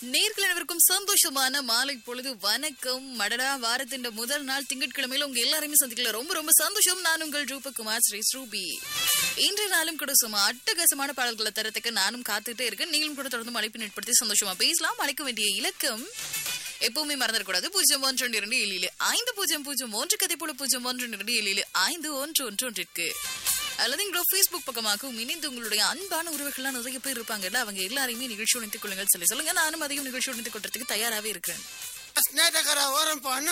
நேர்கள் அனைவருக்கும் சந்தோஷமான மாலை பொழுது வணக்கம் மடடா வாரத்தின் முதல் நாள் திங்கட்கிழமையில உங்க எல்லாரையுமே சந்திக்கல ரொம்ப ரொம்ப சந்தோஷம் நான் உங்கள் ரூபகுமார் ஸ்ரீ ஸ்ரூபி இன்றைய நாளும் கூட சும்மா அட்டகாசமான பாடல்களை தரத்துக்கு நானும் காத்துட்டே இருக்கேன் நீங்களும் கூட தொடர்ந்து அழைப்பு ஏற்படுத்தி சந்தோஷமா பேசலாம் அழைக்க வேண்டிய இலக்கம் எப்பவுமே மறந்துடக்கூடாது பூஜ்ஜியம் ஒன்று ரெண்டு இரண்டு ஏழு ஏழு ஐந்து பூஜ்ஜியம் பூஜ்ஜியம் ஒன்று கதை போல பூஜ்ஜியம் ஒன்று ரெண்டு இரண்டு ஏழு ஏழு ஐந்து ஒன்று ஒன்று ஒன்றிற்கு அல்லது எங்களோட ஃபேஸ்புக் பக்கமாகவும் இணைந்து உங்களுடைய அன்பான உறவுகள்லாம் நிறைய பேர் இருப்பாங்கல்ல அவங்க எல்லாரையுமே நிகழ்ச்சி உணைத்துக் கொள்ளுங்கள் சொல்லி சொல்லுங்க நானும் அதிகம் நிகழ்ச்சி உணைத்துக் கொள்றதுக்கு தயாராகவே இருக்கிறேன் ಸ್ನೇಹಿತಕರ ಓರಂಪ ಅಣ್ಣ